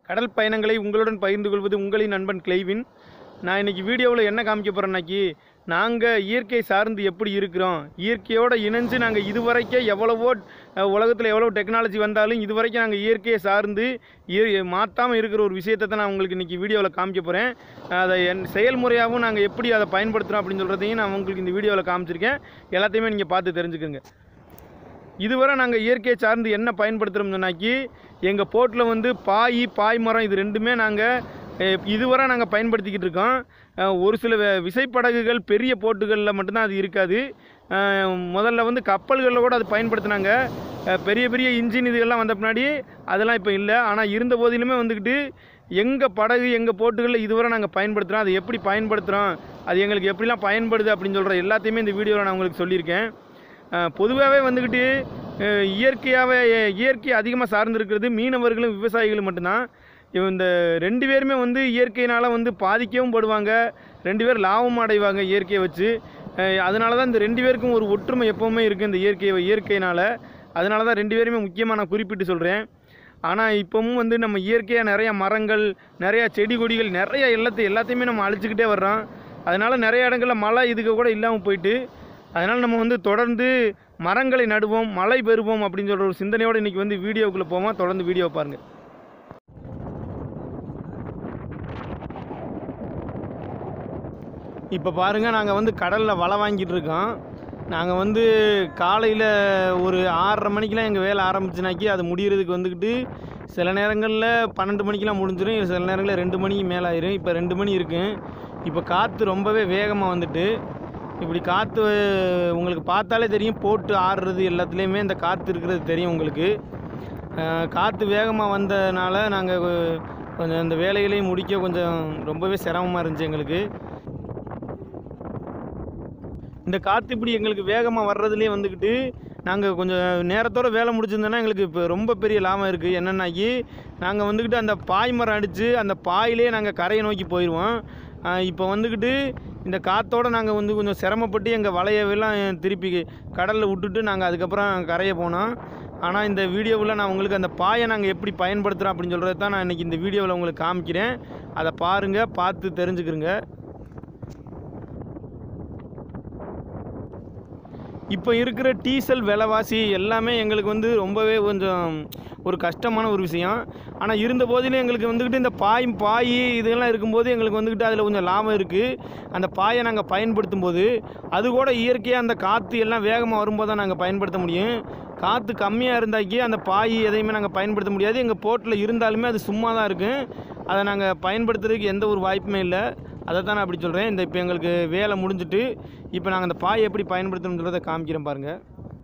கடல் பயணங்களை உங்களுடன் பகிர்ந்து கொள்வது உங்களின் நண்பன் கிளைவின் நான் இன்னைக்கு வீடியோவில் என்ன காமிக்க போகிறேன்னாக்கி நாங்கள் இயற்கை சார்ந்து எப்படி இருக்கிறோம் இயற்கையோடு இணைஞ்சு நாங்கள் இதுவரைக்கும் எவ்வளவோ உலகத்தில் எவ்வளோ டெக்னாலஜி வந்தாலும் இதுவரைக்கும் நாங்கள் இயற்கையை சார்ந்து மாற்றாமல் இருக்கிற ஒரு விஷயத்தை தான் நான் உங்களுக்கு இன்றைக்கி வீடியோவில் காமிக்க போகிறேன் அதை என் செயல்முறையாகவும் நாங்கள் எப்படி அதை பயன்படுத்துகிறோம் அப்படின்னு சொல்கிறதையும் நான் உங்களுக்கு இந்த வீடியோவில் காமிச்சிருக்கேன் எல்லாத்தையுமே நீங்கள் பார்த்து தெரிஞ்சுக்கோங்க இதுவரை நாங்கள் இயற்கையை சார்ந்து என்ன பயன்படுத்துகிறோம்னு சொன்னாக்கி எங்கள் போட்டில் வந்து பாய் பாய் மரம் இது ரெண்டுமே நாங்கள் இதுவரை நாங்கள் பயன்படுத்திக்கிட்டு இருக்கோம் அஹ், ஒரு சில வே- விசைப்படகுகள் பெரிய போட்டுகளில் மட்டும்தான் அது இருக்காது அஹ், முதல்ல வந்து கப்பல்களில் கூட அது பயன்படுத்தினாங்க அஹ், பெரிய பெரிய இன்ஜின் இதுகள்லாம் வந்த பின்னாடி அதெல்லாம் இப்போ இல்லை ஆனால் இருந்த போதிலுமே வந்துக்கிட்டு எங்கள் படகு எங்கள் போட்டுகளில் இதுவரை நாங்கள் பயன்படுத்துகிறோம் அது எப்படி பயன்படுத்துகிறோம் அது எங்களுக்கு எப்படிலாம் பயன்படுது அப்படின்னு சொல்கிற எல்லாத்தையுமே இந்த வீடியோவில் நான் உங்களுக்கு சொல்லியிருக்கேன் பொதுவாகவே வந்துக்கிட்டு அஹ், இயற்கையாகவே இயற்கை அதிகமாக சார்ந்து இருக்கிறது மீனவர்களும் விவசாயிகளும் மட்டும்தான் இவ- இந்த ரெண்டு பேருமே வந்து இயற்கையினால் வந்து பாதிக்கவும் படுவாங்க ரெண்டு பேர் லாபமும் அடைவாங்க இயற்கையை வச்சு அஹ், அதனால தான் இந்த ரெண்டு பேருக்கும் ஒரு ஒற்றுமை எப்போவுமே இருக்குது இந்த இயற்கை இயற்கையினால் அதனால தான் ரெண்டு பேருமே முக்கியமாக நான் குறிப்பிட்டு சொல்கிறேன் ஆனால் இப்போவும் வந்து நம்ம இயற்கையாக நிறைய மரங்கள் நிறையா செடி கொடிகள் நிறைய எல்லாத்தையும் எல்லாத்தையுமே நம்ம அழிச்சிக்கிட்டே வர்றோம் அதனால் நிறைய இடங்களில் மழை இதுக்கு கூட இல்லாமல் போயிட்டு அதனால் நம்ம வந்து தொடர்ந்து மரங்களை நடுவோம் மழை பெறுவோம் அப்படின்னு சொல்கிற ஒரு சிந்தனையோடு இன்றைக்கி வந்து வீடியோக்குள்ளே போவோம் தொடர்ந்து வீடியோ பாருங்கள் இப்போ பாருங்கள் நாங்கள் வந்து கடலில் வலை வாங்கிட்டு இருக்கோம் நாங்கள் வந்து காலையில் ஒரு ஆறரை மணிக்கெலாம் எங்கள் வேலை ஆரம்பிச்சுனாக்கி அது முடியறதுக்கு வந்துக்கிட்டு சில நேரங்களில் பன்னெண்டு மணிக்கெலாம் முடிஞ்சிடும் சில நேரங்களில் ரெண்டு மணிக்கு மேலே ஆயிரும் இப்போ ரெண்டு மணி இருக்கும் இப்போ காற்று ரொம்பவே வேகமாக வந்துட்டு இப்படி காற்று உங்களுக்கு பார்த்தாலே தெரியும் போட்டு ஆடுறது எல்லாத்துலேயுமே இந்த காற்று இருக்கிறது தெரியும் உங்களுக்கு அஹ், காற்று வேகமாக வந்தனால நாங்கள் கொஞ்சம் இந்த வேலைகளையும் முடிக்க கொஞ்சம் ரொம்பவே சிரமமாக இருந்துச்சு எங்களுக்கு இந்த காற்று இப்படி எங்களுக்கு வேகமாக வர்றதுலேயே வந்துக்கிட்டு நாங்கள் கொஞ்சம் நேரத்தோட வேலை முடிச்சிருந்தோன்னா எங்களுக்கு இப்போ ரொம்ப பெரிய லாபம் இருக்குது என்னென்னாக்கி நாங்கள் வந்துக்கிட்டு அந்த பாய் மரம் அடித்து அந்த பாயிலே நாங்கள் கரையை நோக்கி போயிடுவோம் இப்போ வந்துக்கிட்டு இந்த காற்றோட நாங்கள் வந்து கொஞ்சம் சிரமப்பட்டு எங்கள் வலையவெல்லாம் திருப்பி கடலில் விட்டுட்டு நாங்கள் அதுக்கப்புறம் கரையை போனோம் ஆனால் இந்த வீடியோவில் நான் உங்களுக்கு அந்த பாயை நாங்கள் எப்படி பயன்படுத்துகிறோம் அப்படின்னு சொல்கிறது தான் நான் இன்றைக்கி இந்த வீடியோவில் உங்களுக்கு காமிக்கிறேன் அதை பாருங்கள் பார்த்து தெரிஞ்சுக்கிறங்க இப்போ இருக்கிற டீசல் விலைவாசி எல்லாமே எங்களுக்கு வந்து ரொம்பவே கொஞ்சம் ஒரு கஷ்டமான ஒரு விஷயம் ஆனால் இருந்த போதிலும் எங்களுக்கு வந்துக்கிட்டு இந்த பாய் பாய் இதெல்லாம் இருக்கும்போது எங்களுக்கு வந்துக்கிட்டு அதில் கொஞ்சம் லாபம் இருக்குது அந்த பாயை நாங்கள் பயன்படுத்தும் போது அது கூட இயற்கையாக அந்த காற்று எல்லாம் வேகமாக வரும்போது தான் நாங்கள் பயன்படுத்த முடியும் காற்று கம்மியாக இருந்தாக்கி அந்த பாய் எதையுமே நாங்கள் பயன்படுத்த முடியாது எங்கள் போட்டில் இருந்தாலுமே அது சும்மா தான் இருக்கும் அதை நாங்கள் பயன்படுத்துறதுக்கு எந்த ஒரு வாய்ப்புமே இல்லை அதை தான் நான் அப்படி சொல்கிறேன் இந்த இப்போ எங்களுக்கு வேலை முடிஞ்சிட்டு இப்போ நாங்கள் அந்த பாயை எப்படி பயன்படுத்தணுன்றதை காமிக்கிறேன் பாருங்கள்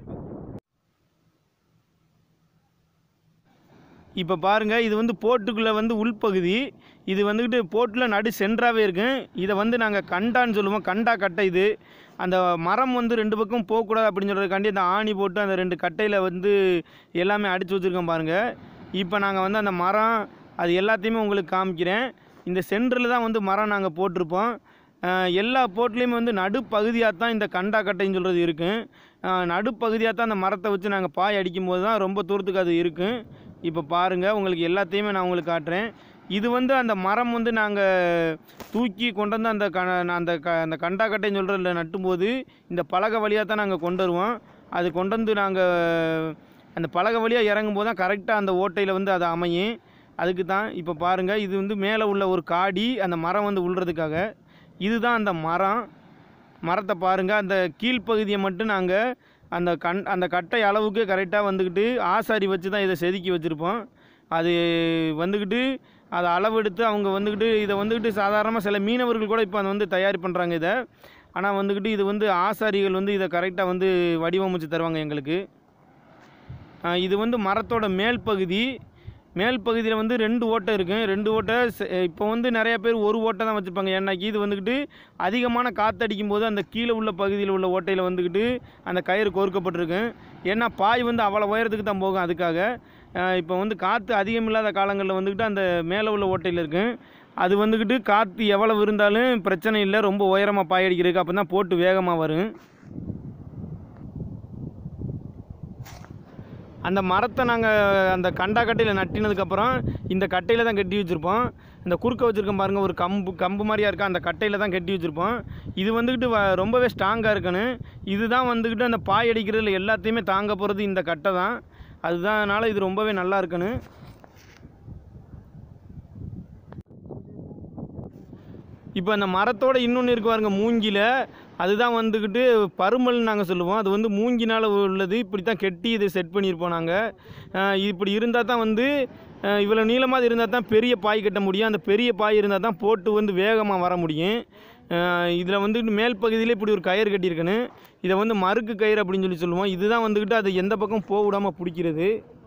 இப்போ பாருங்கள் இது வந்து போட்டுக்குள்ளே வந்து உள்பகுதி இது வந்துக்கிட்டு போட்டில் நடு சென்றாவே இருக்கும் இதை வந்து நாங்கள் கண்டான்னு சொல்லுவோம் கண்டா கட்டை இது அந்த மரம் வந்து ரெண்டு பக்கம் போகக்கூடாது அப்படின்னு சொல்கிறதுக்காண்டி அந்த ஆணி போட்டு அந்த ரெண்டு கட்டையில் வந்து எல்லாமே அடித்து வச்சுருக்கோம் பாருங்கள் இப்போ நாங்கள் வந்து அந்த மரம் அது எல்லாத்தையுமே உங்களுக்கு காமிக்கிறேன் இந்த சென்டரில் தான் வந்து மரம் நாங்கள் போட்டிருப்போம் அஹ் எல்லா போட்லேயுமே வந்து நடுப்பகுதியாக தான் இந்த கண்டா கட்டைன்னு சொல்கிறது இருக்கும் அஹ் நடுப்பகுதியாக தான் அந்த மரத்தை வச்சு நாங்கள் பாய் அடிக்கும் போது தான் ரொம்ப தூரத்துக்கு அது இருக்கும் இப்போ பாருங்கள் உங்களுக்கு எல்லாத்தையுமே நான் உங்களுக்கு காட்டுறேன் இது வந்து அந்த மரம் வந்து நாங்கள் தூக்கி கொண்டு வந்து அந்த க அந்த க அந்த கண்டா கட்டைன்னு சொல்கிறதுல நட்டும்போது இந்த பலகை வழியாக தான் நாங்கள் கொண்டு வருவோம் அது கொண்டு வந்து நாங்கள் அந்த பலகை வழியாக இறங்கும் போது தான் கரெக்டாக அந்த ஓட்டையில் வந்து அது அமையும் அதுக்கு தான் இப்போ பாருங்கள் இது வந்து மேலே உள்ள ஒரு காடி அந்த மரம் வந்து உள்றதுக்காக இதுதான் அந்த மரம் மரத்தை பாருங்கள் அந்த கீழ்ப்பகுதியை மட்டும் நாங்கள் அந்த கண் அந்த கட்டை அளவுக்கு கரெக்டாக வந்துக்கிட்டு ஆசாரி வச்சு தான் இதை செதுக்கி வச்சுருப்போம் அது வந்துக்கிட்டு அதை அளவெடுத்து அவங்க வந்துக்கிட்டு இதை வந்துக்கிட்டு சாதாரணமாக சில மீனவர்கள் கூட இப்போ அதை வந்து தயார் பண்ணுறாங்க இதை ஆனால் வந்துக்கிட்டு இது வந்து ஆசாரிகள் வந்து இதை கரெக்டாக வந்து வடிவமைச்சு தருவாங்க எங்களுக்கு ஆஹ் இது வந்து மரத்தோட மேல் பகுதி மேல் பகுதியில் வந்து ரெண்டு ஓட்டை இருக்கும் ரெண்டு ஓட்டை செ- இப்போ வந்து நிறைய பேர் ஒரு ஓட்டை தான் வச்சுருப்பாங்க ஏன்னாக்கி இது வந்துக்கிட்டு அதிகமான காற்றடிக்கும் போது அந்த கீழே உள்ள பகுதியில் உள்ள ஓட்டையில் வந்துக்கிட்டு அந்த கயிறு கோர்க்கப்பட்டிருக்கும் ஏன்னா பாய் வந்து அவ்வளோ உயரத்துக்கு தான் போகும் அதுக்காக ஆஹ் இப்போ வந்து காற்று அதிகம் இல்லாத காலங்களில் வந்துக்கிட்டு அந்த மேலே உள்ள ஓட்டையில் இருக்கும் அது வந்துக்கிட்டு காற்று எவ்வளவு இருந்தாலும் பிரச்சனை இல்லை ரொம்ப உயரமாக பாய் அடிக்கிறதுக்கு அப்போ தான் போட்டு வேகமாக வரும் அந்த மரத்தை நாங்கள் அந்த கண்டா கட்டையில் நட்டினதுக்கப்புறம் இந்த கட்டையில் தான் கட்டி வச்சுருப்போம் இந்த குறுக்க வச்சுருக்கோம் பாருங்கள் ஒரு கம்பு கம்பு மாதிரியா இருக்கா அந்த கட்டையில் தான் கட்டி வச்சுருப்போம் இது வந்துக்கிட்டு வ- ரொம்பவே ஸ்ட்ராங்காக இருக்குன்னு இதுதான் வந்துக்கிட்டு அந்த பாய் அடிக்கிறதுல எல்லாத்தையுமே தாங்க போகிறது இந்த கட்டை தான் அதுதான் அதனால் இது ரொம்பவே நல்லா இருக்குன்னு இப்போ அந்த மரத்தோட இன்னொன்று இருக்கு பாருங்க மூங்கில அதுதான் வந்துக்கிட்டு பருமல்னு நாங்கள் சொல்லுவோம் அது வந்து மூங்கினால் உள்ளது இப்படி தான் கெட்டி இதை செட் பண்ணியிருப்போம் நாங்கள் இப்படி இருந்தால் தான் வந்து அஹ், இவ்வளோ நீளமாக இருந்தால் தான் பெரிய பாய் கட்ட முடியும் அந்த பெரிய பாய் இருந்தால் தான் போட்டு வந்து வேகமாக வர முடியும் இதில் வந்துட்டு மேல் பகுதியில் இப்படி ஒரு கயிறு கட்டியிருக்குன்னு இதை வந்து மறுக்கு கயிறு அப்படின்னு சொல்லி சொல்லுவோம் இதுதான் வந்துக்கிட்டு அது எந்த பக்கம் போக விடாமல் பிடிக்கிறது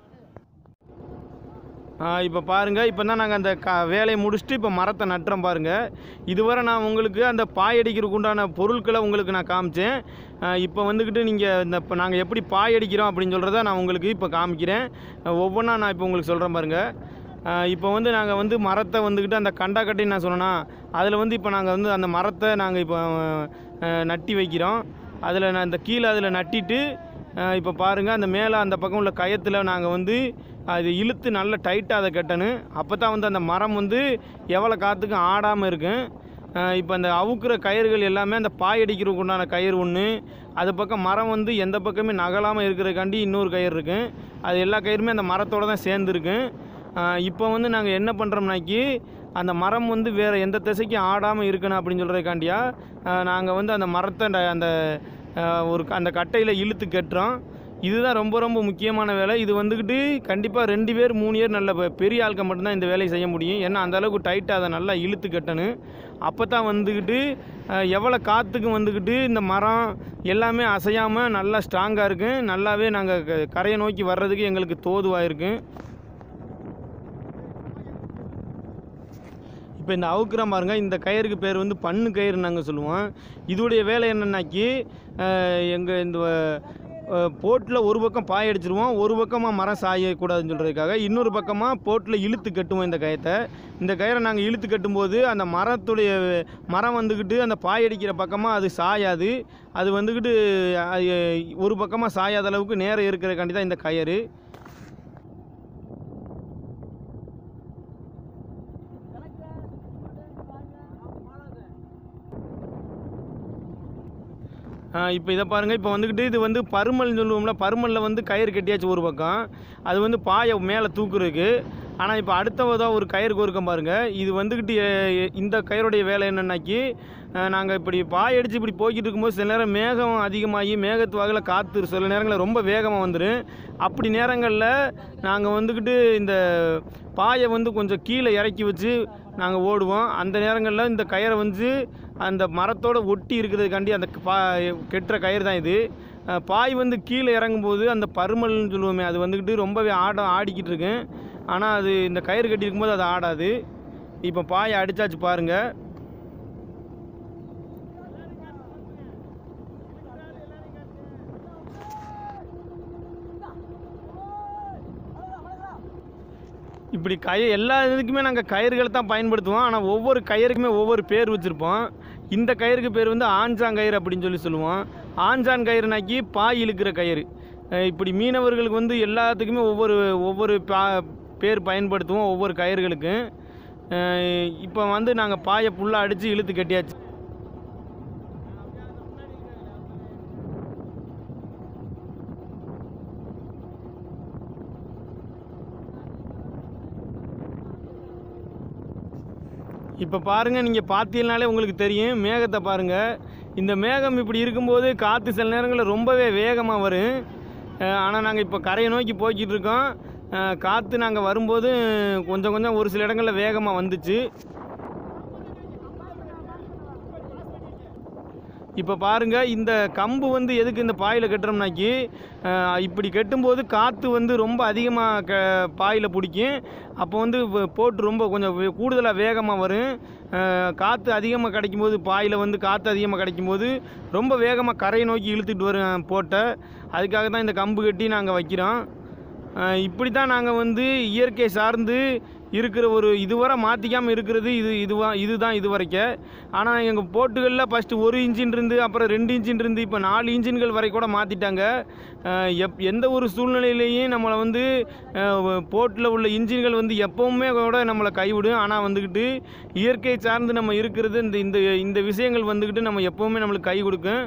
இப்போ பாருங்கள் இப்போ தான் நாங்கள் அந்த க வேலையை முடிச்சுட்டு இப்போ மரத்தை நட்டுறோம் பாருங்கள் இதுவரை நான் உங்களுக்கு அந்த பாய் அடிக்கிறதுக்கு உண்டான பொருட்களை உங்களுக்கு நான் காமிச்சேன் இப்போ வந்துக்கிட்டு நீங்கள் இந்த இப்போ நாங்கள் எப்படி பாய் அடிக்கிறோம் அப்படின்னு சொல்கிறத நான் உங்களுக்கு இப்போ காமிக்கிறேன் ஒவ்வொன்றா நான் இப்போ உங்களுக்கு சொல்கிறேன் பாருங்கள் இப்போ வந்து நாங்கள் வந்து மரத்தை வந்துக்கிட்டு அந்த கண்டா கட்டின்னு நான் சொன்னேன்னா அதில் வந்து இப்போ நாங்கள் வந்து அந்த மரத்தை நாங்கள் இப்போ அஹ், நட்டி வைக்கிறோம் அதில் நான் இந்த கீழே அதில் நட்டிட்டு இப்போ பாருங்கள் அந்த மேலே அந்த பக்கம் உள்ள கயத்தில் நாங்கள் வந்து அது இழுத்து நல்ல டைட்டாக அதை கட்டணும் அப்போ தான் வந்து அந்த மரம் வந்து எவ்வளோ காற்றுக்கும் ஆடாமல் இருக்கும் இப்போ அந்த அவுக்குற கயிறுகள் எல்லாமே அந்த பாய் அடிக்கிறதுக்கு உண்டான கயிறு ஒன்று அது பக்கம் மரம் வந்து எந்த பக்கமே நகலாமல் இருக்கிறதுக்காண்டி இன்னொரு கயிறு இருக்கும் அது எல்லா கயிறுமே அந்த மரத்தோடு தான் சேர்ந்துருக்கு இப்போ வந்து நாங்கள் என்ன பண்ணுறோம்னாக்கி அந்த மரம் வந்து வேறு எந்த திசைக்கும் ஆடாமல் இருக்கணும் அப்படின்னு சொல்கிறதுக்காண்டியா நாங்கள் வந்து அந்த மரத்தை அந்த- அந்த அஹ், ஒரு க- அந்த கட்டையில் இழுத்து கட்டுறோம் இதுதான் ரொம்ப ரொம்ப முக்கியமான வேலை இது வந்துக்கிட்டு கண்டிப்பாக ரெண்டு பேர் மூணு பேர் நல்ல பெ- பெரிய ஆட்கள் மட்டும்தான் இந்த வேலையை செய்ய முடியும் ஏன்னா அந்த அளவுக்கு டைட்டாக அதை நல்லா இழுத்து கட்டணும் அப்போ தான் வந்துக்கிட்டு அஹ், எவ்வளோ காற்றுக்கும் வந்துக்கிட்டு இந்த மரம் எல்லாமே அசையாமல் நல்லா ஸ்ட்ராங்காக இருக்கும் நல்லாவே நாங்கள் கரையை நோக்கி வர்றதுக்கு எங்களுக்கு தோதுவாக இருக்கும் இப்போ இந்த அவுக்குறம் பாருங்க இந்த கயிறுக்கு பேர் வந்து பண்ணு கயிறு நாங்கள் சொல்லுவோம் இதோடைய வேலை என்னன்னாக்கி எங்கள் இந்த போட்டில் ஒரு பக்கம் பாய் அடிச்சிருவோம் ஒரு பக்கமாக மரம் சாயக்கூடாதுன்னு சொல்கிறதுக்காக இன்னொரு பக்கமாக போட்டில் இழுத்து கட்டுவோம் இந்த கயத்தை இந்த கயிறை நாங்கள் இழுத்து கட்டும்போது அந்த மரத்துடைய மரம் வந்துக்கிட்டு அந்த பாய் அடிக்கிற பக்கமாக அது சாயாது அது வந்துக்கிட்டு அது ஒரு பக்கமாக சாயாத அளவுக்கு நேரம் இருக்கிறக்காண்டி தான் இந்த கயிறு இப்போ இதை பாருங்கள் இப்போ வந்துக்கிட்டு இது வந்து பருமல்னு சொல்லுவோம்ல பருமலில் வந்து கயிறு கட்டியாச்சு ஒரு பக்கம் அது வந்து பாயை மேலே தூக்குறதுக்கு ஆனால் இப்போ அடுத்ததாக ஒரு கயிறு கோருக்கம் பாருங்கள் இது வந்துக்கிட்டு எ- எ- இந்த கயிறுடைய வேலை என்னன்னாக்கி நாங்கள் இப்படி பாய் அடித்து இப்படி போய்கிட்டு இருக்கும்போது சில நேரம் மேகம் அதிகமாகி மேகத்து வகையில் காற்று சில நேரங்களில் ரொம்ப வேகமாக வந்துடும் அப்படி நேரங்களில் நாங்கள் வந்துக்கிட்டு இந்த பாயை வந்து கொஞ்சம் கீழே இறக்கி வச்சு நாங்கள் ஓடுவோம் அந்த நேரங்களில் இந்த கயிறை வந்து அந்த மரத்தோட ஒட்டி இருக்கிறதுக்காண்டி அந்த பா கெட்டுற கயிறு தான் இது அஹ் பாய் வந்து கீழே இறங்கும்போது அந்த பருமல்னு சொல்லுவோமே அது வந்துக்கிட்டு ரொம்பவே ஆட ஆடிக்கிட்டு இருக்கும் ஆனால் அது இந்த கயிறு கட்டி இருக்கும்போது அது ஆடாது இப்போ பாயை அடிச்சாச்சு பாருங்கள் இப்படி கய எல்லா இதுக்குமே நாங்கள் கயிறுகளை தான் பயன்படுத்துவோம் ஆனால் ஒவ்வொரு கயிறுக்குமே ஒவ்வொரு பேர் வச்சுருப்போம் இந்த கயிறுக்கு பேர் வந்து ஆஞ்சான் கயிறு அப்படின்னு சொல்லி சொல்லுவோம் ஆஞ்சான் கயிறுனாக்கி பாய் இழுக்கிற கயிறு அஹ் இப்படி மீனவர்களுக்கு வந்து எல்லாத்துக்குமே ஒவ்வொரு ஒவ்வொரு பா பேர் பயன்படுத்துவோம் ஒவ்வொரு கயிறுகளுக்கும் அஹ் இப்போ வந்து நாங்கள் பாயை ஃபுல்லாக அடித்து இழுத்து கட்டியாச்சு இப்போ பாருங்கள் நீங்கள் பார்த்தீங்கனாலே உங்களுக்கு தெரியும் மேகத்தை பாருங்கள் இந்த மேகம் இப்படி இருக்கும்போது காற்று சில நேரங்களில் ரொம்பவே வேகமாக வரும் ஆனால் நாங்கள் இப்போ கரையை நோக்கி போய்கிட்டு இருக்கோம் அஹ், காற்று நாங்கள் வரும்போது கொஞ்சம் கொஞ்சம் ஒரு சில இடங்களில் வேகமாக வந்துச்சு இப்போ பாருங்கள் இந்த கம்பு வந்து எதுக்கு இந்த பாயில் கட்டுறோம்னாக்கி அஹ், இப்படி கட்டும்போது காற்று வந்து ரொம்ப அதிகமாக க பாயில் பிடிக்கும் அப்போ வந்து வ- போட்டு ரொம்ப கொஞ்சம் கூடுதலாக வேகமாக வரும் அஹ், காற்று அதிகமாக கிடைக்கும்போது பாயில் வந்து காற்று அதிகமாக கிடைக்கும்போது ரொம்ப வேகமாக கரையை நோக்கி இழுத்துட்டு வரும் போட்டை அதுக்காக தான் இந்த கம்பு கட்டி நாங்கள் வைக்கிறோம் அஹ் இப்படி தான் நாங்கள் வந்து இயற்கை சார்ந்து இருக்கிற ஒரு இதுவரை மாற்றிக்காமல் இருக்கிறது இது இதுவா இதுதான் இது வரைக்கும் ஆனால் எங்கள் போட்டுகளில் ஃபஸ்ட்டு ஒரு இன்ஜின் இருந்து அப்புறம் ரெண்டு இன்ஜின் இருந்து இப்போ நாலு இன்ஜின்கள் வரை கூட மாற்றிட்டாங்க எப் எந்த ஒரு சூழ்நிலையிலையும் நம்மளை வந்து போட்டில் உள்ள இன்ஜின்கள் வந்து எப்போவுமே கூட நம்மளை கைவிடும் ஆனால் வந்துக்கிட்டு இயற்கை சார்ந்து நம்ம இருக்கிறது இந்த இந்த இந்த விஷயங்கள் வந்துக்கிட்டு நம்ம எப்போவுமே நம்மளுக்கு கை கொடுக்கும்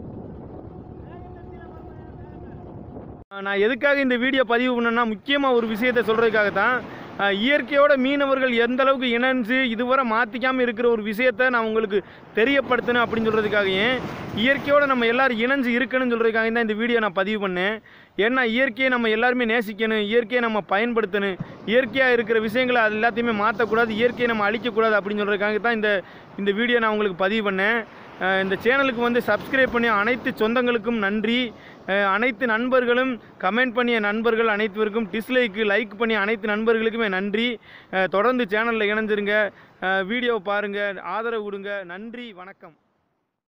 நான் எதுக்காக இந்த வீடியோ பதிவு பண்ணேன்னா முக்கியமாக ஒரு விஷயத்தை சொல்கிறதுக்காக தான் அஹ், இயற்கையோட மீனவர்கள் எந்த அளவுக்கு இணைஞ்சு இதுவரை மாற்றிக்காமல் இருக்கிற ஒரு விஷயத்தை நான் உங்களுக்கு தெரியப்படுத்தணும் அப்படின்னு சொல்கிறதுக்காகவும் இயற்கையோட நம்ம எல்லாரும் இணைஞ்சு இருக்கணும்னு சொல்கிறதுக்காக தான் இந்த வீடியோ நான் பதிவு பண்ணேன் ஏன்னா இயற்கையை நம்ம எல்லாருமே நேசிக்கணும் இயற்கையை நம்ம பயன்படுத்தணும் இயற்கையாக இருக்கிற விஷயங்களை அது எல்லாத்தையுமே மாற்றக்கூடாது இயற்கையை நம்ம அழிக்கக்கூடாது அப்படின்னு சொல்கிறதுக்காக தான் இந்த இந்த வீடியோ நான் உங்களுக்கு பதிவு பண்ணேன் அஹ் இந்த சேனலுக்கு வந்து சப்ஸ்கிரைப் பண்ணி அனைத்து சொந்தங்களுக்கும் நன்றி அஹ் அனைத்து நண்பர்களும் கமெண்ட் பண்ணிய நண்பர்கள் அனைத்துவருக்கும் டிஸ்லைக்கு லைக் பண்ணி அனைத்து நண்பர்களுக்குமே நன்றி அஹ் தொடர்ந்து சேனலில் இணைஞ்சிருங்க அஹ் வீடியோவை பாருங்கள் ஆதரவு கொடுங்க நன்றி வணக்கம்